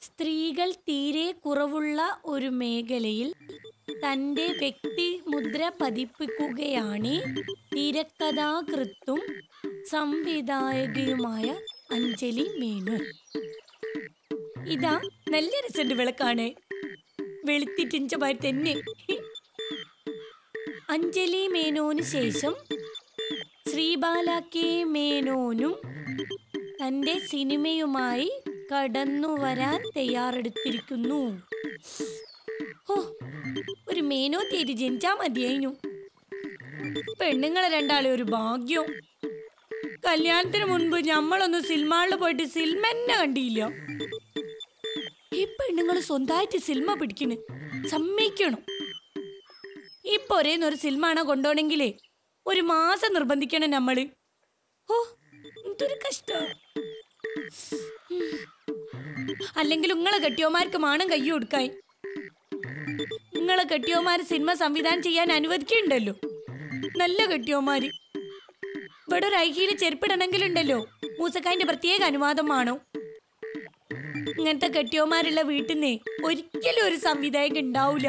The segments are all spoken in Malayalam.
സ്ത്രീകൾ തീരെ കുറവുള്ള ഒരു മേഖലയിൽ തൻ്റെ വ്യക്തി മുദ്ര പതിപ്പിക്കുകയാണ് തിരക്കഥാകൃത്തും സംവിധായകയുമായ അഞ്ജലി മേനോൻ ഇതാ നല്ല രസമുണ്ട് വിളക്കാണ് വെളുത്തിട്ടിഞ്ചമായി തന്നെ അഞ്ജലി മേനോന് ശേഷം ശ്രീബാല കെ മേനോനും തൻ്റെ സിനിമയുമായി കടന്നു വരാൻ തയ്യാറെടുത്തിരിക്കുന്നു ഓ ഒരു മേനോ തേരി ജനിച്ചാ മതിയായിനു പെണ്ണുങ്ങളെ രണ്ടാളെ ഒരു ഭാഗ്യം കല്യാണത്തിന് മുൻപ് ഞമ്മളൊന്ന് സിനിമകളിൽ പോയിട്ട് സിനിമ തന്നെ കണ്ടിയില്ല ഈ പെണ്ണുങ്ങൾ സ്വന്തമായിട്ട് സിനിമ പിടിക്കണ് സമ്മതിക്കണം ഈ പൊരേന്ന് ഒരു സിനിമ കൊണ്ടോണെങ്കിലേ ഒരു മാസം നിർബന്ധിക്കണം നമ്മള് ഓ എന്തൊരു കഷ്ടം അല്ലെങ്കിൽ നിങ്ങളെ കെട്ടിയോമാർക്ക് മാണം കയ്യു കൊടുക്കായി നിങ്ങളെ കെട്ടിയോമാര് സിനിമ സംവിധാനം ചെയ്യാൻ അനുവദിക്കുന്നുണ്ടല്ലോ നല്ല കെട്ടിയോമാര് ഇവിടെ ഒരു ഐഹിയില് ചെരുപ്പിടണമെങ്കിലുണ്ടല്ലോ മൂസക്കായിന്റെ പ്രത്യേക അനുവാദം വേണോ ഇങ്ങനത്തെ കെട്ടിയോമാരുള്ള വീട്ടിൽ നിന്ന് ഒരിക്കലും ഒരു സംവിധായകൻ ഉണ്ടാവൂല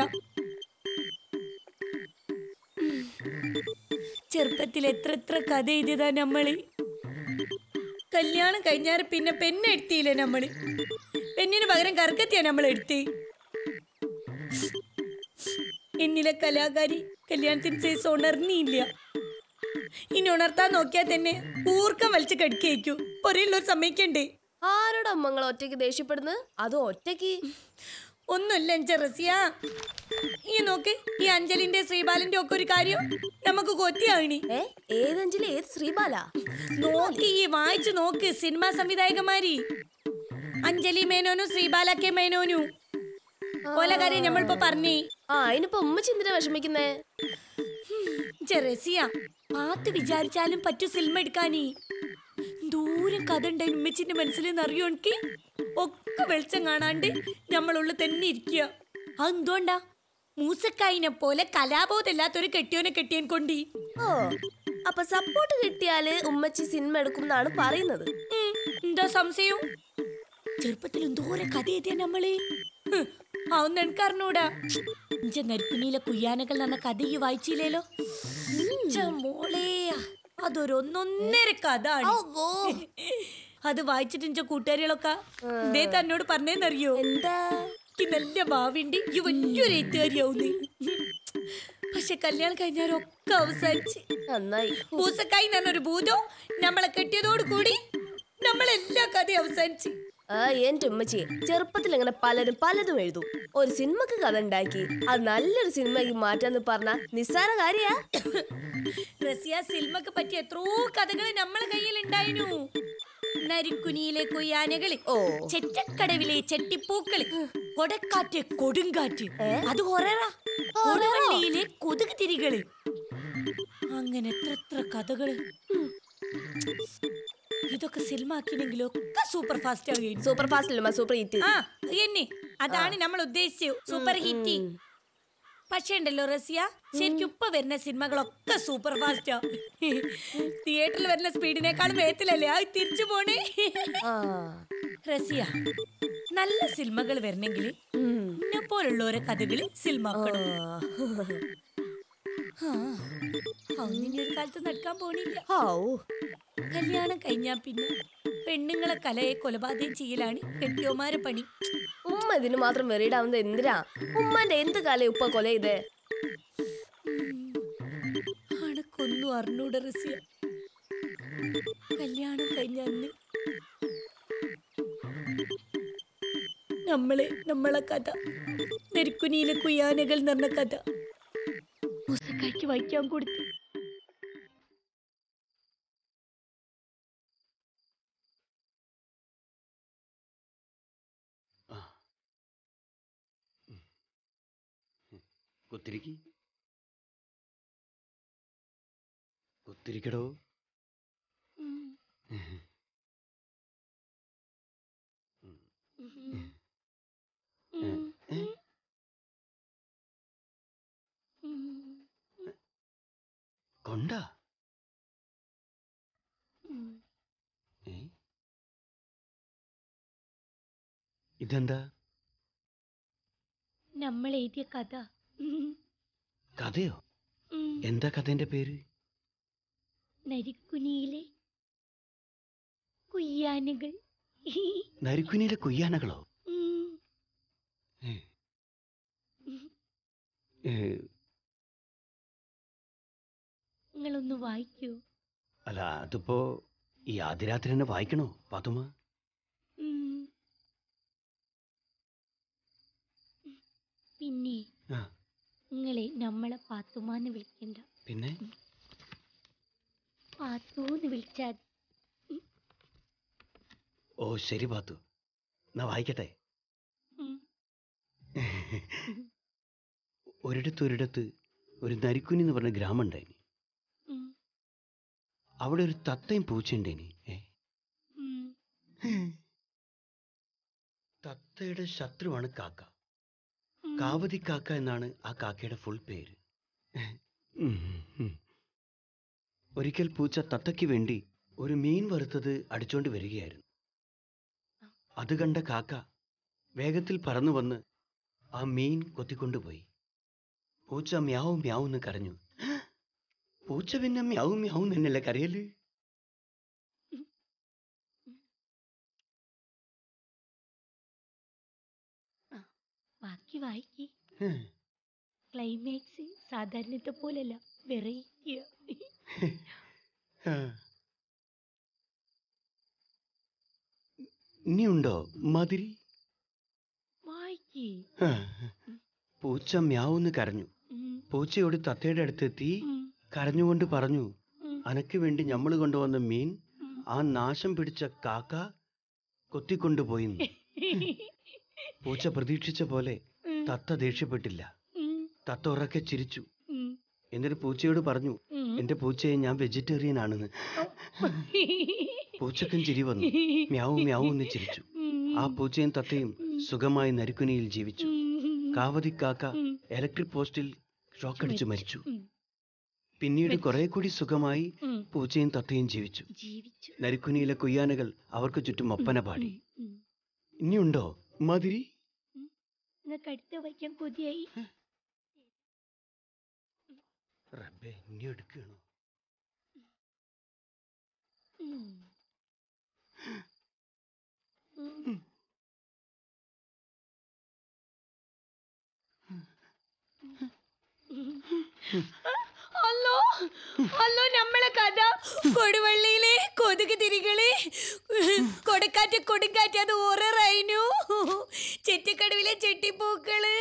ഉം. ചെറുപ്പത്തിൽ എത്ര എത്ര കഥ എഴുതിയതാ നമ്മള് കല്യാണം കഴിഞ്ഞാറ് പിന്നെ പെണ്ണ് എടുത്തില്ല നമ്മള് പെണ്ണിന് പകരം കറക്കത്തിയാ നമ്മൾ എടുത്ത് എന്നിലെ കലാകാരി കല്യാണത്തിന് ശേഷം ഉണർന്നില്ല ഇനി ഉണർത്താൻ നോക്കിയാൽ തന്നെ ഊർക്കം വലിച്ച് കടിക്കേക്കൂ പൊരയുള്ളൊരു സമ്മതിക്കണ്ടേ ആരോടാ അമ്മങ്ങൾ ഒറ്റയ്ക്ക് ദേഷ്യപ്പെടുന്നത് അതോ ഒറ്റയ്ക്ക് ഒന്നുമില്ല എന്റെ റസിയ ഈ നോക്ക് ഈ അഞ്ജലിന്റെ ശ്രീബാലന്റെ ഒക്കെ ഒരു കാര്യം നമുക്ക് കൊത്തിയാണി ഏ ഏതഞ്ചിലെ ഏത് ശ്രീബാല നോക്കി ഈ വായിച്ചു നോക്ക് സിനിമാ സംവിധായകന്മാരി അഞ്ജലി മേനോനും ശ്രീബാല കെ മേനോനും ഓല കാര്യം നമ്മളിപ്പോ പറഞ്ഞേ ആ അതിനിപ്പോ ഉമ്മച്ചി എന്തിനാ വിഷമിക്കുന്നേ ചെറസിയ പാത്ത് വിചാരിച്ചാലും പറ്റു സിനിമ എടുക്കാനീ ദൂരം കഥ ഉണ്ടായി ഉമ്മച്ചിന്റെ മനസ്സിൽ അറിയോ എനിക്ക് ഒക്കെ വെളിച്ചം കാണാണ്ട് നമ്മളുള്ളിൽ തന്നെ ഇരിക്കുക അതെന്തുകൊണ്ടാ മൂസക്കായിനെ പോലെ കലാബോധമില്ലാത്തൊരു കെട്ടിയോനെ കെട്ടിയൻ കൊണ്ടി ഓ അപ്പൊ സപ്പോർട്ട് കിട്ടിയാല് ഉമ്മച്ചി സിനിമ എടുക്കും എന്നാണ് പറയുന്നത് ഉം, എന്താ സംശയം ചെറുപ്പത്തിൽ എന്തോരം കഥ എഴുതിയ നമ്മള് ഹ്, അതൊന്നും എനിക്കറിഞ്ഞൂടാ ഇഞ്ച നരിക്കുനിയിലെ കുയ്യാനകൾ എന്ന കഥ ഈ വായിച്ചില്ലേലോ ഇഞ്ച മോളേ അതൊരു ഒന്നൊന്നര കഥ അത് വായിച്ചിട്ട് ഇഞ്ച കൂട്ടുകാരികളൊക്കെ ഇതേ തന്നോട് പറഞ്ഞേന്നറിയോ എന്താ എനിക്ക് നല്ല ഭാവിണ്ട് ഈ വലിയൊരു എഴുത്തുകാരിയാവുന്നു പക്ഷെ കല്യാണം കഴിഞ്ഞാലൊക്കെ അവസാനിച്ച് നന്നായി പൂസക്കായി എന്നൊരു ഭൂതം നമ്മളെ കെട്ടിയതോട് കൂടി നമ്മളെല്ലാ കഥയും അവസാനിച്ച് ആ എന്റെ ഉമ്മച്ചി ചെറുപ്പത്തിൽ ഇങ്ങനെ പലരും പലതും എഴുതും ഒരു സിനിമക്ക് കഥ ഉണ്ടാക്കി അത് നല്ലൊരു സിനിമയ്ക്ക് മാറ്റാന്ന് പറഞ്ഞ നിസ്സാര കാര്യാ റസിയ സിൽമക്ക് പറ്റിയ എത്രയോ കഥകൾ നമ്മളെ കയ്യിൽ ഉണ്ടായിരുന്നു നരിക്കുനിയിലെ കൊയ്യാനകള് ഓ ചെറ്റക്കടവിലെ ചെട്ടിപ്പൂക്കള് കൊടക്കാറ്റ് കൊടുങ്കാറ്റ് അത് ഹൊററാ കൊടുവള്ളിയിലെ കൊതുക് തിരികള് അങ്ങനെ എത്ര എത്ര കഥകള് ഉം. ഇതൊക്കെ സിനിമാക്കിനെങ്കിലും ഒക്കെ സൂപ്പർ ഫാസ്റ്റ് ആവുകയും സൂപ്പർ ഫാസ്റ്റ് അല്ലേ സൂപ്പർ ഹിറ്റ് ആ എന്നെ അതാണ് നമ്മൾ ഉദ്ദേശിച്ചത് സൂപ്പർ ഹിറ്റ് പക്ഷേ ഉണ്ടല്ലോ റസിയ ശരിക്കും ഇപ്പൊ വരുന്ന സിനിമകളൊക്കെ സൂപ്പർ ഫാസ്റ്റാ തിയേറ്ററിൽ വരുന്ന സ്പീഡിനേക്കാളും വേഗത്തിലല്ലേ അത് തിരിച്ചു പോണേ ആ റസിയ നല്ല സിനിമകൾ വരണമെങ്കിൽ ഉം. എന്നെ പോലുള്ളവരെ കഥകള് സിനിമാക്കണം ആ. അതൊന്നും ഇനി ഒരു കാലത്ത് നടക്കാൻ പോണില്ല ഔ കല്യാണം കഴിഞ്ഞാ പിന്നെ പെണ്ണുങ്ങളെ കലയെ കൊലപാതകം ചെയ്യലാണ് കെട്ടിയോമാരെ പണി ഉമ്മ ഇതിന് മാത്രം വെറിയിടാവുന്നത് എന്തിനാ ഉമ്മന്റെ എന്ത് കാലം ഉപ്പ കൊല ചെയ്തേ അണക്കൊന്നും അറിഞ്ഞൂട റസിയ കല്യാണം കഴിഞ്ഞ അന്ന് നമ്മളെ നമ്മളെ കഥ നെരുക്കുനിയിലെ കുയ്യാനകൾ എന്ന് പറഞ്ഞ കഥ മുസക്കായ്ക്ക് വായിക്കാൻ കൊടുത്തു കുത്തിരിക്കി കുത്തിരിക്കടോ കൊണ്ട ഏ ഇതെന്താ നമ്മൾ എഴുതിയ കഥ ഉം. കഥയോ ഉം. എന്താ കഥേന്റെ പേര് നരിക്കുനിയിലെ കുയ്യാനുകൾ നരിക്കുനിയിലെ കുയ്യാനകളോ ഉം. ഏ. ഏ, നിങ്ങളൊന്ന് വായിക്കൂ അല്ല അതിപ്പോ ഈ ആദ്യ രാത്രി തന്നെ വായിക്കണോ പാത്തുമ്മ ഉം. പിന്നെ ആ നിങ്ങളെ നമ്മളെ പാത്തുമാന്ന് വിളിക്കണ്ട പിന്നെ പാത്തൂന്ന് വിളിച്ചാൽ ഓ ശരി പാത്തു എന്നാ വായിക്കട്ടെ ഉം. ഒരിടത്ത് ഒരിടത്ത് ഒരു നരിക്കുനി എന്ന് പറഞ്ഞ ഗ്രാമം ഉണ്ടായിനി ഉം. അവിടെ ഒരു തത്തയും പൂച്ചയുണ്ടേനി ഏ ഉം. തത്തയുടെ ശത്രുവാണ് കാക്ക ഉം. കാവതി കാക്ക എന്നാണ് ആ കാക്കയുടെ ഫുൾ പേര് ഉം, ഉം. ഒരിക്കൽ പൂച്ച തത്തയ്ക്ക് വേണ്ടി ഒരു മീൻ വറുത്തത് അടിച്ചോണ്ട് വരികയായിരുന്നു അത് കണ്ട കാക്ക വേഗത്തിൽ പറന്നു വന്ന് ആ മീൻ കൊത്തിക്കൊണ്ടുപോയി പൂച്ച മ്യാവും മ്യാവും എന്ന് കരഞ്ഞു പൂച്ച പിന്നെ മ്യാവും മ്യാവും തന്നെയല്ലേ കരയല് ബാക്കി വായിക്ക് ഉം. ക്ലൈമാക്സ് സാധാരണത്തെ പോലല്ല വെറൈറ്റിയാ ആ. ഇനിയുണ്ടോ മതിരി വായിക്ക് ആ. പൂച്ച മ്യാവെന്ന് കരഞ്ഞു ഉം. പൂച്ചയോട് തത്തയുടെ അടുത്തെത്തി ഉം. കരഞ്ഞുകൊണ്ട് പറഞ്ഞു ഉം. അനക്ക് വേണ്ടി നമ്മൾ കൊണ്ടുവന്ന മീൻ ഉം. ആ നാശം പിടിച്ച കാക്ക കൊത്തിക്കൊണ്ടുപോയി പൂച്ച പ്രതീക്ഷിച്ച പോലെ ഉം. തത്ത ദേഷ്യപ്പെട്ടില്ല ഉം. തത്ത ഉറക്കെ ചിരിച്ചു ഉം. എന്നിട്ട് പൂച്ചയോട് പറഞ്ഞു ഉം. എന്റെ പൂച്ചയെ ഞാൻ വെജിറ്റേറിയൻ ആണെന്ന് പൂച്ചക്കും ചിരി വന്നു മ്യാവും മ്യാവും എന്ന് ചിരിച്ചു ആ പൂച്ചയും തത്തയും സുഖമായി നരിക്കുനിയിൽ ജീവിച്ചു കാവതി കാക്ക ഉം. ഇലക്ട്രിക് പോസ്റ്റിൽ ഷോക്കടിച്ച് മരിച്ചു ഉം. പിന്നീട് മരിച്ചു. കുറെ കൂടി സുഖമായി ഉം. പൂച്ചയും തത്തയും ജീവിച്ചു ജീവിച്ചു നരിക്കുനിയിലെ കുയ്യാനകൾ അവർക്ക് ചുറ്റും ഒപ്പന പാടി ഉം. ഉം. ഇനിയുണ്ടോ മതിരി നിങ്ങക്ക് അടുത്ത വയ്ക്കാൻ കൊതിയായി റബ്ബേ ഇനി എടുക്കണോ ഉം. ഉം. അല്ലോ അല്ലോ നമ്മളെ കഥ കൊടുവള്ളിയിലെ കൊതുക് തിരികളെ കൊടുക്കാറ്റ് കൊടുങ്കാറ്റ് അത് ഉററൈനു ചെറ്റിക്കടവിലെ ചെട്ടിപ്പൂക്കള്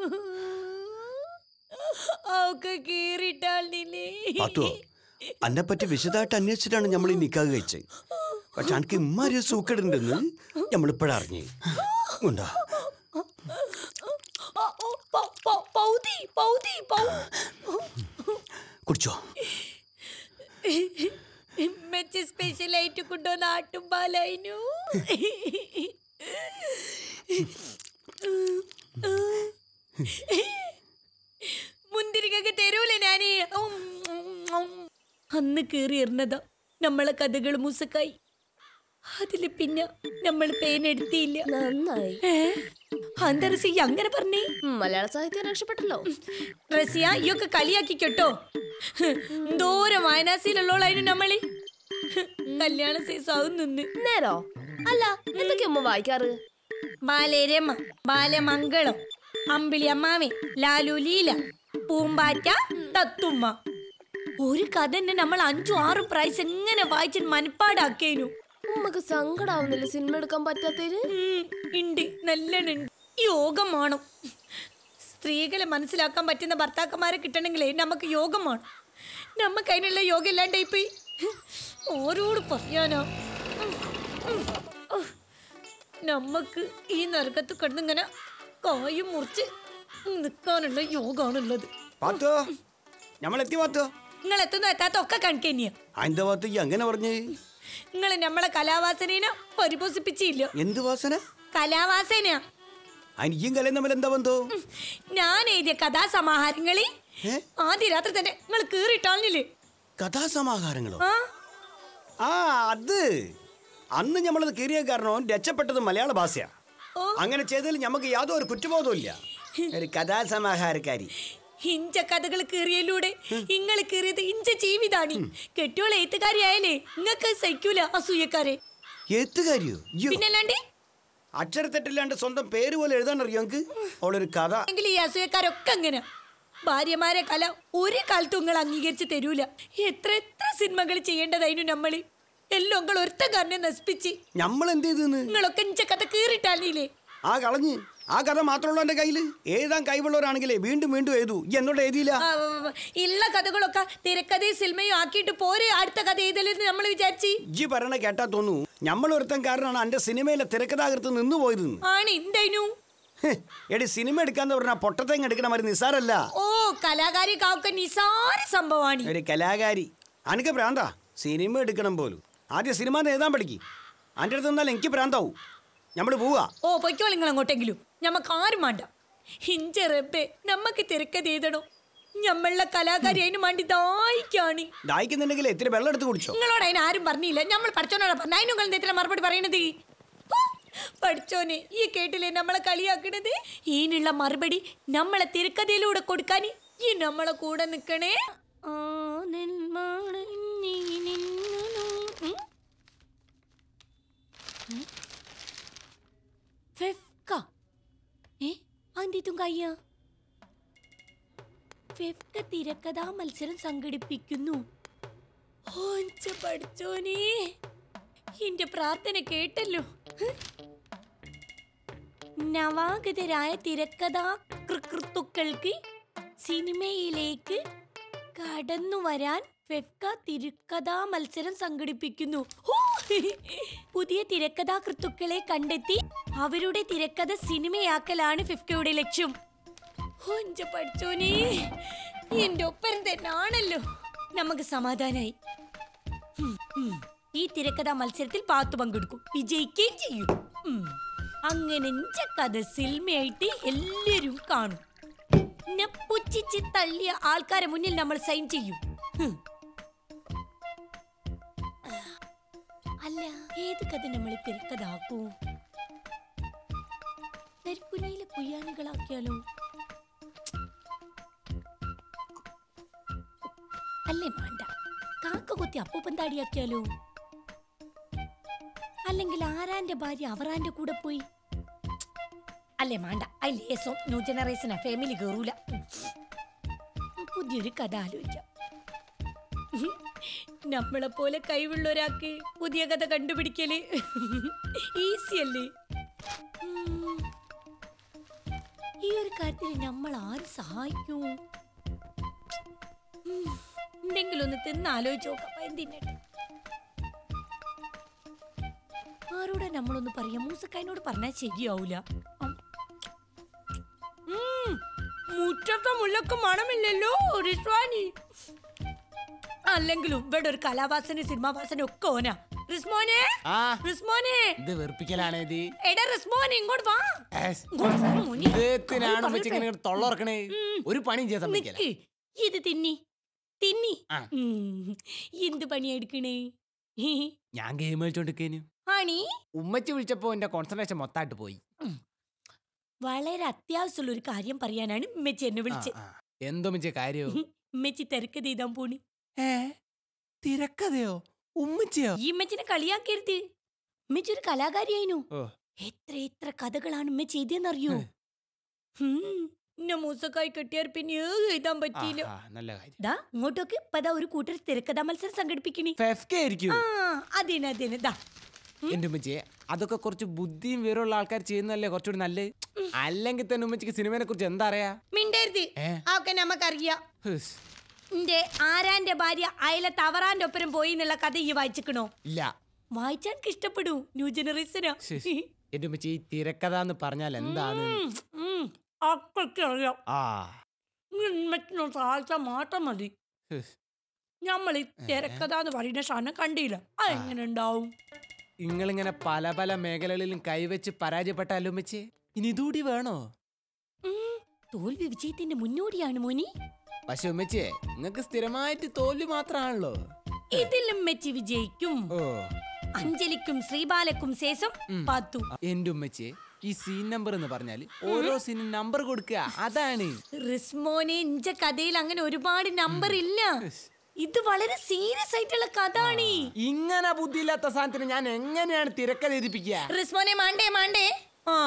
ഒക്കെ കീറിട്ടാളില്ലേ പാത്തുവോ അന്നെ പറ്റി വിശദമായിട്ട് അന്വേഷിച്ചിട്ടാണ് നമ്മൾ ഈ നിക്കാഹ് കഴിച്ചത് പക്ഷെ എനിക്ക് ഇമ്മാരി സൂക്കേടുണ്ടെന്ന് നമ്മളിപ്പോഴാ അറിഞ്ഞേ ഉണ്ടോ പൗതി പൗതി പൗ കുടിച്ചോ മെച്ച സ്പെഷ്യലായിട്ട് കൊണ്ടുവന്ന ആട്ടുംപാലായിനു മുന്തിരിക്കൊക്കെ തരൂല ഞാനേ ഉം, ഉം, ഉം. അന്ന് കേറി എറിഞ്ഞതാ നമ്മളെ കഥകൾ മുസക്കായി അതില് പിന്നെ നമ്മൾ പേനെടുത്തിയില്ല നന്നായി ഏ എന്താ റസിയ അങ്ങനെ പറഞ്ഞേ ഉം, മലയാള സാഹിത്യം രക്ഷപ്പെട്ടല്ലോ റസിയ ഇയൊക്കെ കളിയാക്കിക്കോട്ടോ എന്തോരം വായനാശീലുള്ളോളായിരുന്നു നമ്മള് കല്യാണ സീസാവും നിന്ന് നേരോ അല്ല എന്തൊക്കെയാ ഉമ്മ വായിക്കാറ് ബാലരമ ബാലമംഗളം അമ്പിളി അമ്മാവൻ ലാലു ലീല പൂമ്പാറ്റ തത്തുമ്മ ഒരു കഥ തന്നെ നമ്മൾ അഞ്ചും ആറും പ്രാവശ്യം എങ്ങനെ വായിച്ച് മനപ്പാടാക്കേനു ഉമ്മക്ക് സങ്കടാവുന്നില്ല സിനിമ എടുക്കാൻ പറ്റാത്തതിന് ഉം, ഉണ്ട് നല്ലോണം യോഗം വേണം സ്ത്രീകളെ മനസ്സിലാക്കാൻ പറ്റുന്ന ഭർത്താക്കന്മാരെ കിട്ടണമെങ്കിലേ നമുക്ക് യോഗം വേണം നമുക്ക് അതിനുള്ള യോഗം ഇല്ലാണ്ടായി പോയി ഓരോട് പറയാനോ ഉം, ഉം, ഉം. നമുക്ക് ഈ നരകത്ത് കിടന്നിങ്ങനെ കായും മുറിച്ച് നിൽക്കാനുള്ള യോഗമാണുള്ളത് പാത്തോ നമ്മളെത്തി പാത്തോ നിങ്ങൾ എത്തുന്നു എത്താത്ത ഒക്കെ കണക്കന്നെയാ അതിന്റെ ഭാഗത്ത് ഈ അങ്ങനെ പറഞ്ഞേ നിങ്ങൾ നമ്മളെ കലാവാസനേനെ പരിപോഷിപ്പിച്ചില്ല എന്ത് വാസന കലാവാസനയാ അതിന് ഈയും കലയും തമ്മിൽ എന്താ ബന്ധോ ഞാൻ എഴുതിയ കഥാസമാഹാരങ്ങളിൽ ഏ ആദ്യ രാത്രി തന്നെ നിങ്ങൾ കീറിട്ടാളില്ലേ കഥാസമാഹാരങ്ങളോ ആ ആ അത് അന്ന് നമ്മളത് കീറിയ കാരണം രക്ഷപ്പെട്ടത് മലയാള ഭാഷയാ അങ്ങനെ ചെയ്തതിൽ നമുക്ക് യാതൊരു കുറ്റബോധവും ഇല്ല ഒരു കഥാസമാഹാരക്കാരി ഇഞ്ച കഥകൾ കീറിയതിലൂടെ ഇങ്ങള് കീറിയത് ഇഞ്ച ജീവിതാണ് കെട്ടിയോള എഴുത്തുകാരിയായാലേ ഇങ്ങക്ക് സഹിക്കൂല അസൂയക്കാരെ എത്തുകാരിയോ അയ്യോ പിന്നല്ലാണ്ട് അക്ഷരത്തെറ്റില്ലാണ്ട് സ്വന്തം പേര് പോലെ എഴുതാൻ അറിയോ എനിക്ക് അവളൊരു കഥ എങ്കിൽ ഈ അസൂയക്കാരൊക്കെ അങ്ങനെ ഭാര്യമാരെ കല ഒരു കാലത്തും നിങ്ങൾ അംഗീകരിച്ച് തരൂല എത്ര എത്ര സിനിമകൾ ചെയ്യേണ്ടതായിരുന്നു നമ്മള് എല്ലാം നിങ്ങൾ ഒരുത്ത കാരണം നശിപ്പിച്ച് നമ്മൾ എന്ത് ചെയ്തെന്ന് നിങ്ങളൊക്കെ ഇഞ്ച കഥ കീറിട്ടാണില്ലേ ആ കളഞ്ഞ് ആ കഥ മാത്രമുള്ള എന്റെ കയ്യില് എഴുതാൻ കൈവുള്ളവരാണെങ്കിലേ വീണ്ടും വീണ്ടും എഴുതൂ ഈ എന്നോട് എഴുതിയില്ല ആ, ഉള്ള കഥകളൊക്കെ തിരക്കഥയും സിനിമയും ആക്കിയിട്ട് പോരെ അടുത്ത കഥ എഴുതലെന്ന് നമ്മൾ വിചാരിച്ച് ഇജ്ജി പറയണ കേട്ടാ തോന്നു നമ്മൾ ഒരുത്തൻ കാരനാണ് എന്റെ സിനിമയിലെ തിരക്കഥാകൃത്ത് നിന്ന് പോയതെന്ന് ആണ് എന്തായിരുന്നു ഹ്, എടി സിനിമ എടുക്കാന്ന് പറഞ്ഞാൽ പൊട്ടത്തേങ്ങ എടുക്കണ മാതിരി നിസ്സാരല്ല ഓ കലാകാരി കാവുക്ക നിസാര സംഭവമാണ് ഒരു കലാകാരി അനക്ക് പ്രാന്താ സിനിമ എടുക്കണം പോലും ആദ്യം സിനിമ എഴുതാൻ പഠിക്കും എൻ്റെ അടുത്ത് നിന്നാൽ എനിക്ക് പ്രാന്താവും നമ്മൾ പോവാ ഓ പൊയ്ക്കോളൂ നിങ്ങൾ അങ്ങോട്ടെങ്കിലും ഞമ്മക്ക് ആരും വേണ്ട ഹിഞ്ച റബ്ബെ നമ്മക്ക് തിരക്കഥ എഴുതണം ഞമ്മളുടെ കലാകാരി അതിന് വേണ്ടി ദായിക്കാണ് ദാഹിക്കുന്നുണ്ടെങ്കിൽ ഇത്തിരി വെള്ളം എടുത്ത് കുടിച്ചോ നിങ്ങളോട് അതിന് ആരും പറഞ്ഞില്ല നമ്മൾ പഠിച്ചോനോടാ പറഞ്ഞ അതിന് നിങ്ങൾ എന്തെങ്കിലും മറുപടി പറയണത് ഹോ, പഠിച്ചോനെ ഈ കേട്ടില്ലേ നമ്മളെ കളിയാക്കണത് ഈനുള്ള മറുപടി നമ്മളെ തിരക്കഥയിലൂടെ കൊടുക്കാൻ ഈ നമ്മളെ കൂടെ നിക്കണേ ആ, നെന്മാണ നീ നിന്നു. ഉം. ഫെഫ്ക ഏ അന്തിത്തും കയ്യ ഫെഫ്ക തിരക്കഥാ മത്സരം സംഘടിപ്പിക്കുന്നു ഓഞ്ച പഠിച്ചോനേ എന്റെ പ്രാർത്ഥന കേട്ടല്ലോ ഹ്? നവാഗതരായ തിരക്കഥാ കൃത്തുക്കൾക്ക് സിനിമയിലേക്ക് കടന്നു വരാൻ ഫെഫ്ക തിരക്കഥാ മത്സരം സംഘടിപ്പിക്കുന്നു ഹൂ! പുതിയ തിരക്കഥാകൃത്തുക്കളെ കണ്ടെത്തി അവരുടെ തിരക്കഥ സിനിമയാക്കലാണ് ഫിഫ്കയുടെ ലക്ഷ്യം ഒഞ്ച പഠിച്ചോനേ എന്റെ ഒപ്പരം തന്നെ ആണല്ലോ നമുക്ക് സമാധാനായി ഉം, ഉം. ഈ തിരക്കഥാ മത്സരത്തിൽ പാത്തു പങ്കെടുക്കും വിജയിക്കുകയും ചെയ്യും ഉം. അങ്ങനെ ഇഞ്ച കഥ സിനിമയായിട്ട് എല്ലാരും കാണും എന്നെ പുച്ഛിച്ച് തള്ളിയ ആൾക്കാരെ മുന്നിൽ നമ്മൾ സൈൻ ചെയ്യും ഹും. അല്ല ഏത് കഥ നമ്മൾ തിരക്കഥാക്കൂ കരിപ്പുലയിലെ കുയ്യാനുകളാക്കിയാലോ അല്ലേ വേണ്ട കാക്ക കൊത്തി അപ്പൂപ്പൻ താടിയാക്കിയാലോ അല്ലെങ്കിൽ ആരാന്റെ ഭാര്യ അവറാന്റെ കൂടെ പോയി അല്ലേ വേണ്ട ആ ലേസം ന്യൂ ജനറേഷനാ ഫാമിലി കയറൂല പുതിയൊരു കഥ ആലോചിക്കാം നമ്മളെ പോലെ കഴിവുള്ള ഒരാൾക്ക് പുതിയ കഥ കണ്ടുപിടിക്കല് ഈസി അല്ലേ ഉം. ഈ ഒരു കാര്യത്തിൽ നമ്മൾ ആര് സഹായിക്കൂ ഉം. എന്തെങ്കിലും ഒന്ന് തിന്ന് ആലോചിച്ച് നോക്കാം എന്തിനട്ടെ ആരോടാ നമ്മളൊന്ന് പറയാ മൂസക്കായനോട് പറഞ്ഞാൽ ശരിയാവൂല ഉം. ഉം. മുറ്റത്തെ മുല്ലക്ക് മണമില്ലല്ലോ റിസ്വാനി അല്ലെങ്കിലും ഇവിടെ ഒരു കലാവാസന സിനിമാവാസന ഒക്കെ ഓനാ റിസ്മോനെ ആ റിസ്മോനെ ഇത് വെറുപ്പിക്കലാണ് ഇത് എടാ റിസ്മോനെ ഇങ്ങോട്ട് വാ ഏസ്. ഇങ്ങോട്ട് വാ മോനെ. ഇതെത്തിനാണ് പറയട്ടെ. ഉമ്മച്ചി ഇങ്ങനെ തൊള്ളറക്കണേ ഒരു പണിയും ചെയ്യാൻ സമ്മതിക്കല നിക്ക് ഇത് തിന്നി തിന്നി ആ. ഉം. എന്ത് പണിയാ എടുക്കണേ ഞാൻ ഗെയിം കളിച്ചോണ്ടിരിക്കേനു ആണി ഉമ്മച്ചി വിളിച്ചപ്പോ എന്റെ കോൺസെൻട്രേഷൻ മൊത്തമായിട്ട് പോയി വളരെ അത്യാവശ്യമുള്ള ഒരു കാര്യം പറയാനാണ് ഉമ്മച്ചി എന്നെ വിളിച്ചത് ആ, ആ. എന്തോ ഉമ്മച്ചി കാര്യോ ഉമ്മച്ചി തിരക്ക് ചെയ്താൻ പോണി ഏ തിരക്കഥയോ ഉമ്മച്ചിയോ ഈ ഉമ്മച്ചിനെ കളിയാക്കരുത് ഉമ്മച്ചി ഒരു കലാകാരിയായിരുന്നു ഓ എത്ര എത്ര കഥകളാണ് ഉമ്മ ചെയ്തെന്നറിയോ എന്നെ മൂസക്കായി കെട്ടിയാൽ പിന്നെ ഏത് എഴുതാൻ ആ, പറ്റിയില്ല ആ, നല്ല കാര്യം ദാ ഇങ്ങോട്ടൊക്കെ ഇപ്പതാ ഒരു കൂട്ടർ തിരക്കഥാ മത്സരം സംഘടിപ്പിക്കണി ഫെഫ്കെ ആയിരിക്കും ആ അതിന് അതിന് ദാ എന്റെ ഉമ്മച്ചിയെ അതൊക്കെ കുറച്ച് ബുദ്ധിയും വിവരമുള്ള ആൾക്കാർ ചെയ്യുന്നതല്ലേ കുറച്ചുകൂടി നല്ലത് അല്ലെങ്കിൽ തന്നെ ഉമ്മച്ചിക്ക് സിനിമയെ കുറിച്ച് എന്താ അറിയാ മിണ്ടരുത് ഏ? ഒക്കെ നമുക്കറിയാം ഹുസ്. എന്റെ ആരാന്റെ ഭാര്യ അയല തവറാന്റെ ഒപ്പരം പോയി എന്നുള്ള കഥ ഈ വായിച്ചിക്കണോ ഇല്ല വായിച്ചാൻ എനിക്ക് ഇഷ്ടപ്പെടൂ ന്യൂ ജനറേഷനാ ശ്ശ്. എന്റെ ഉമ്മച്ചി ഈ തിരക്കഥ എന്ന് പറഞ്ഞാൽ എന്താണ് ഉം, ഉം, അക്കൊക്കെ അറിയാം ആ ഇമ്മറ്റിനോ സഹായിച്ചാൽ മാത്രം മതി ഹുസ്. നമ്മൾ ഈ തിരക്കഥ എന്ന് പറയുന്ന സാധനം കണ്ടില്ല അതെങ്ങനെ ഉണ്ടാവും നിങ്ങളിങ്ങനെ പല പല മേഖലകളിലും കൈവച്ച് പരാജയപ്പെട്ടാലും ഉമ്മച്ചി ഇനി ഇതുകൂടി വേണോ ഉം, തോൽവി വിജയത്തിന്റെ മുന്നോടിയാണ് മോനി പക്ഷെ ഉമ്മച്ചിയെ നിങ്ങൾക്ക് സ്ഥിരമായിട്ട് തോൽവി മാത്രമാണല്ലോ ഇതിലും മെച്ചി വിജയിക്കും ഓ അഞ്ജലിക്കും ശ്രീബാലക്കും ശേഷം ഉം. പാത്തു എന്റെ ഉമ്മച്ചിയെ ഈ സീൻ നമ്പർ എന്ന് പറഞ്ഞാൽ ഓരോ സീനും നമ്പർ കൊടുക്കുക അതാണ് റിസ്മോനെ ഇഞ്ച കഥയിൽ അങ്ങനെ ഒരുപാട് നമ്പർ ഇല്ല ഇത് വളരെ സീരിയസ് ആയിട്ടുള്ള കഥാണ് ഇങ്ങനെ ബുദ്ധിയില്ലാത്ത സാധനത്തിന് ഞാൻ എങ്ങനെയാണ് തിരക്കഥ എഴുതിപ്പിക്കുക റിസ്മോനെ മാണ്ടേ മാണ്ടേ ആ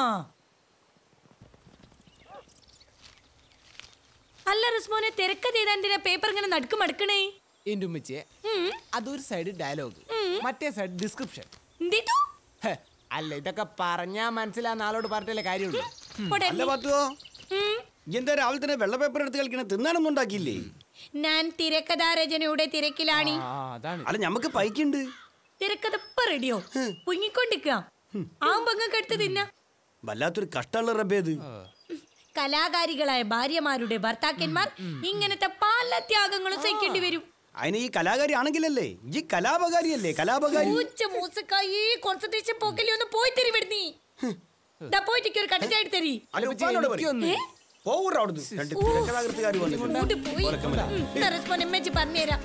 അല്ല റിസ്മോനെ തിരക്കഥ ചെയ്താ പേപ്പർ ഇങ്ങനെ നടുക്ക് മടുക്കണേ എന്റെ ഉമ്മച്ചിയെ അതൊരു സൈഡ് ഡയലോഗ് മറ്റേ സൈഡ് ഡിസ്ക്രിപ്ഷൻ എന്തേതു അല്ല ഇതൊക്കെ പറഞ്ഞാ മനസ്സിലാവുന്ന ആളോട് പറഞ്ഞിട്ടല്ലേ കാര്യമുള്ളൂ പോടെ. അല്ല പാത്തുവോ ഉം. ഈ എന്താ രാവിലെ തന്നെ വെള്ള പേപ്പർ എടുത്ത് കളിക്കണ തിന്നാനൊന്നും ഉണ്ടാക്കിയില്ലേ ഞാൻ തിരക്കഥാരചനയുടെ തിരക്കിലാണ് ആ അതാണ് അല്ല ഞമ്മക്ക് പൈക്കുണ്ട് തിരക്കഥ ഇപ്പൊ റെഡിയോ പുങ്ങിക്കൊണ്ടിരിക്കുക ആവുമ്പോ അങ്ങക്ക് എടുത്ത് തിന്ന വല്ലാത്തൊരു കഷ്ടമുള്ള റബ്ബേത് കലാകാരികളായ ഭാര്യമാരുടെ ഭർത്താക്കന്മാർ ഇങ്ങനത്തെ പല ത്യാഗങ്ങളും സഹിക്കേണ്ടി വരും അതിന് ഈ കലാകാരി ആണെങ്കിലല്ലേ ഈ കലാപകാരിയല്ലേ കലാപകാരി പൂച്ച മൂസക്കായി കോൺസെൻട്രേഷൻ പോക്കലി ഒന്ന് പോയി തരി വിടുന്നീ ദാ പോയിട്ട് ഒരു കട്ട ചാടി തരി അല്ല ഉപ്പാനോട് പറയ്. എനിക്കൊന്ന് പോവുറ അവിടുന്ന് രണ്ട് തിരക്കഥാകൃത്തുകാർ വന്നിട്ടുണ്ട് ഇങ്ങോട്ട് പോയി റെസ്പോണ്ട് എമ്മച്ചി പറഞ്ഞുതരാം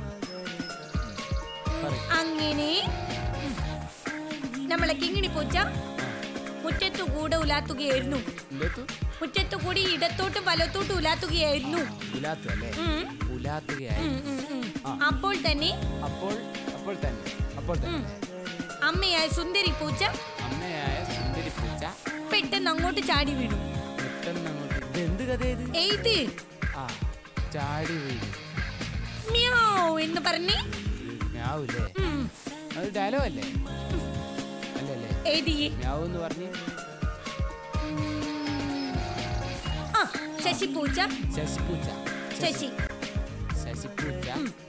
അങ്ങനെ നമ്മളെ കിങ്ങിണി പൂച്ച മുറ്റത്തു കൂടെ ഉലാത്തുകയായിരുന്നു എന്തേത്തു? മുറ്റത്തു കൂടി ഇടത്തോട്ടും വലത്തോട്ടും ഉലാത്തുകയായിരുന്നു ഉലാത്ത് അല്ലേ ഉം. ഉലാത്തുകയായി ഉം, ഉം, ഉം. അപ്പോൾ തന്നെ അപ്പോൾ അപ്പോൾ തന്നെ അപ്പോൾ തന്നെ അമ്മയായ സുന്ദരി പൂച്ച അമ്മയായ സുന്ദരി പൂച്ച പെട്ടെന്ന് അങ്ങോട്ട് ചാടി വീണു പെട്ടെന്ന് അങ്ങോട്ട് ഇതെന്ത് കഥയത് എയ്ത് ആ ചാടി വീഴും മ്യാവ് എന്ന് പറഞ്ഞേ ഞാവൂലേ ഉം. അത് ഡയലോഗ് അല്ലേ അല്ലല്ലേ എഴുതിയേ ഞാവൂ എന്ന് പറഞ്ഞ് ആ ശശി പൂച്ച ശശിപൂച്ച ശശി ശശിപൂച്ച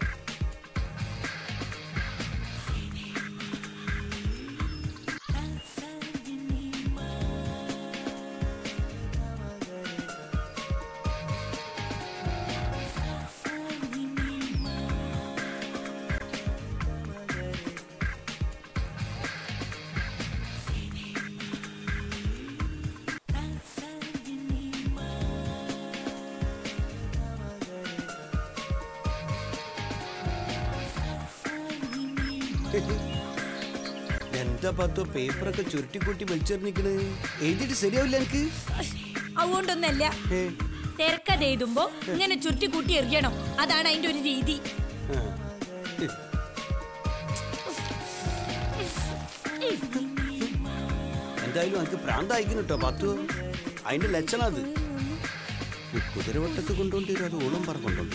എന്താ പത്തോ പേപ്പറൊക്കെ ചുരുട്ടിക്കൂട്ടി വലിച്ചെറിഞ്ഞിക്കണ് എഴുതിയിട്ട് ശരിയാവില്ല എനിക്ക് അതുകൊണ്ടൊന്നല്ല ഏ, തിരക്കഥ എഴുതുമ്പോ ഇങ്ങനെ ചുരുട്ടി കൂട്ടി എറിയണം അതാണ് അതിന്റെ ഒരു രീതി ആ. എന്തായാലും എനിക്ക് പ്രാന്തായിക്കുന്നു കേട്ടോ പത്തു അതിന്റെ ലക്ഷണം അത് ഈ കുതിരവട്ടത്ത് കൊണ്ടുകൊണ്ടിരും അത് ഓണം പറക്കൊണ്ടുണ്ട്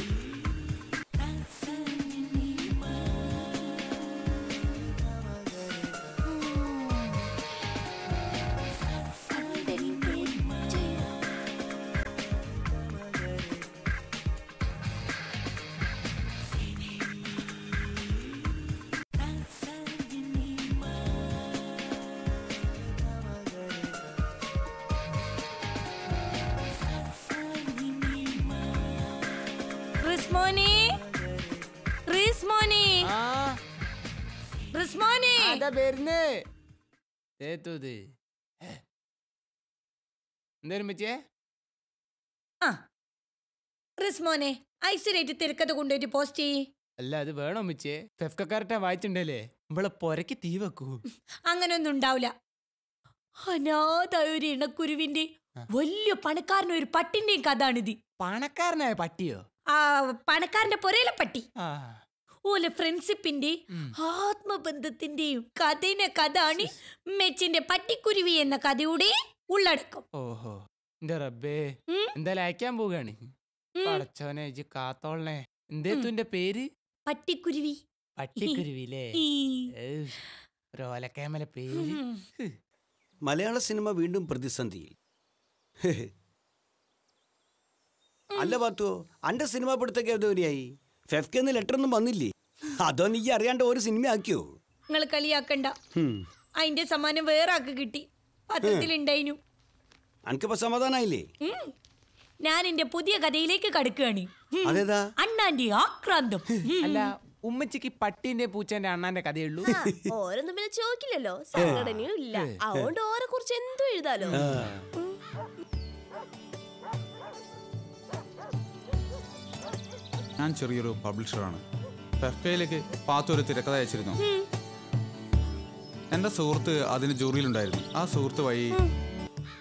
റിസ്മോനെ റിസ്മോനെ ആ റിസ്മോനെ അതാ വരുന്നേ ഏത്തത് എന്തേലും പറ്റിയേ ആ റിസ്മോനെ ഐസിലേറ്റ് തിരക്കഥ കൊണ്ടുപോയിട്ട് പോസ്റ്റ് ചെയ്യ് അല്ല അത് വേണോ മിച്ചേ ഫെഫ്കക്കാരട്ടെ വായിച്ചിണ്ടല്ലേ ഇവളെ പൊരക്ക് തീ വെക്കൂ അങ്ങനെയൊന്നും ഉണ്ടാവില്ല അനാഥായ ഒരു ഇണക്കുരുവിന്റെ വലിയ പണക്കാരനും ഒരു പട്ടിന്റെയും കഥാണിത് പണക്കാരനായ പട്ടിയോ ആ പണക്കാരന്റെ പൊരയിലെ പട്ടി ആ ഓലെ ഫ്രണ്ട്ഷിപ്പിന്റെ ആത്മബന്ധത്തിന്റെയും കഥയിലെ കഥാണ് മെച്ചിന്റെ പട്ടിക്കുരുവി എന്ന കഥയുടെ ഉള്ളടക്കം ഓഹോ എന്റെ റബ്ബേ ഉം. എന്തായാലും അയക്കാൻ പോവുകയാണ് ഉം. പടച്ചോനെ ഇജ്ജ് കാത്തോളനെ എന്തേത്തു എന്റെ പേര് പട്ടിക്കുരുവി പട്ടിക്കുരുവില്ലേ ഈ. ഏഹ്, ഒരു ഓലക്കേമല പേര് ഉം. മലയാള സിനിമ വീണ്ടും പ്രതിസന്ധിയിൽ ഹേ. അല്ല പാത്തോ അന്റെ സിനിമ പിടുത്തൊക്കെ എവിടെയായി ഫെഫ്കെന്ന് ലെറ്റർ ഒന്നും വന്നില്ലേ അതോ നീ അറിയാണ്ട് ഒരു സിനിമ ആക്കിയോ നിങ്ങൾ കളിയാക്കണ്ട ഹും. അതിന്റെ സമ്മാനം വേറെ ആക്ക് കിട്ടി പത്രത്തിലുണ്ടായിനു അനക്കിപ്പോ സമാധാനായില്ലേ ഉം. ഞാൻ എന്റെ പുതിയ കഥയിലേക്ക് കടക്കുകയാണ് ഉം. അതേതാ അണ്ണാന്റെ ആക്രാന്തം ഉം. അല്ല ഉമ്മച്ചിക്ക് പട്ടീന്റെ പൂച്ചേന്റെ അണ്ണാന്റെ കഥയുള്ളൂ ആ, ഓരൊന്നും പിന്നെ ചോദിക്കില്ലല്ലോ സംഘടനയും ഇല്ല അതുകൊണ്ട് ഓരെ കുറിച്ച് എന്തും എഴുതാലോ ഞാൻ ചെറിയൊരു പബ്ലിഷറാണ് ഫെഫ്കയിലേക്ക് പാത്തു ഒരു തിരക്കഥ അയച്ചിരുന്നു എൻ്റെ സുഹൃത്ത് അതിന് ജൂറിയിലുണ്ടായിരുന്നു ആ സുഹൃത്ത് വഴി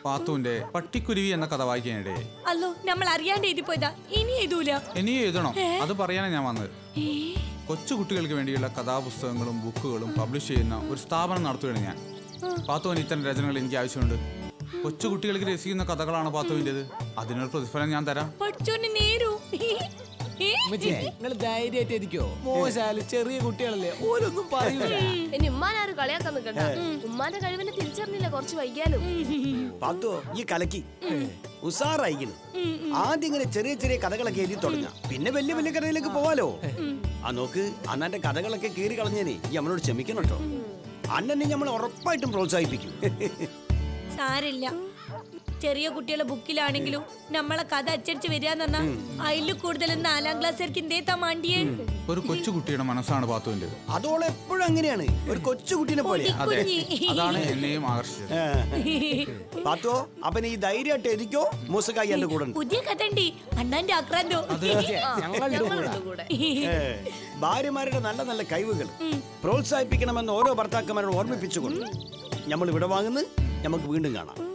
പാത്തുവിന്റെ പട്ടിക്കുരുവി എന്ന കഥ വായിക്കാനിടയായി അല്ലോ നമ്മൾ അറിയാണ്ട് എഴുതി പോയതാ ഇനി എഴുതൂല ഇനിയും എഴുതണം അത് പറയാനാണ് ഞാൻ വന്നത് കൊച്ചു കുട്ടികൾക്ക് വേണ്ടിയുള്ള കഥാപുസ്തകങ്ങളും ബുക്കുകളും പബ്ലിഷ് ചെയ്യുന്ന ഒരു സ്ഥാപനം നടത്തുകയാണ് ഞാൻ പാത്തുവിന് ഇത്തരം രചനകൾ എനിക്ക് ആവശ്യമുണ്ട് കൊച്ചു കുട്ടികൾക്ക് രസിക്കുന്ന കഥകളാണ് പാത്തുവിൻ്റെത് അതിനൊരു പ്രതിഫലം ഞാൻ തരാം പഠിച്ചോന് നേരു ഏ? ഉമ്മച്ചിയെ നിങ്ങൾ ധൈര്യമായിട്ട് ഇരിക്കോ മോശാല് ചെറിയ കുട്ടികളല്ലേ ഓരോന്നും പറയൂല ഇനി ഉമ്മാനാരും കളിയാക്കാൻ നിൽക്കണ്ട ഉമ്മാന്റെ കഴിവിനെ തിരിച്ചറിഞ്ഞില്ല കുറച്ച് വൈകിയാലും പാത്തോ ഈ കലക്കി ഉസാറായിക്കണ് ആദ്യം ഇങ്ങനെ ചെറിയ ചെറിയ കഥകളൊക്കെ എഴുതി തുടങ്ങാം പിന്നെ വലിയ വലിയ കഥയിലേക്ക് പോവാലോ ആ നോക്ക് അന്നാന്റെ കഥകളൊക്കെ കീറി കളഞ്ഞേനെ ഈ നമ്മളോട് ക്ഷമിക്കണം കേട്ടോ അന്നെ നമ്മൾ ഉറപ്പായിട്ടും പ്രോത്സാഹിപ്പിക്കും സാരില്ല ചെറിയ കുട്ടികളെ ബുക്കിലാണെങ്കിലും നമ്മളെ കഥ അച്ചടിച്ച് വരികയെന്ന് പറഞ്ഞാ അതിൽ കൂടുതൽ നാലാം ക്ലാസ്സുകാർക്ക് എന്തേത്താ മാണ്ടിയേ ഒരു കൊച്ചു കുട്ടിയുടെ മനസ്സാണ് പാത്തുവിൻ്റെത് അതോളം എപ്പോഴും അങ്ങനെയാണ് ഒരു കൊച്ചു കുട്ടീനെ പോലെയാ അതെ കുഞ്ഞി. അതാണ് എന്നെയും ആകർഷിച്ചത് പാത്തോ അപ്പൻ ഈ ധൈര്യമായിട്ട് എഴുതിക്കോ മൂസക്കായി എന്റെ കൂടെ ഉണ്ട് പുതിയ കഥ ഉണ്ട് അണ്ണാന്റെ ആക്രാന്തോ ഞങ്ങളുടെ കൂടെ ഞങ്ങളുണ്ട് കൂടെ ഏ, ഭാര്യമാരുടെ നല്ല നല്ല കഴിവുകൾ പ്രോത്സാഹിപ്പിക്കണമെന്ന് ഓരോ ഭർത്താക്കന്മാരോട് ഓർമ്മിപ്പിച്ചുകൊണ്ട് നമ്മൾ ഇവിടെ വാങ്ങുന്നു നമുക്ക് വീണ്ടും കാണാം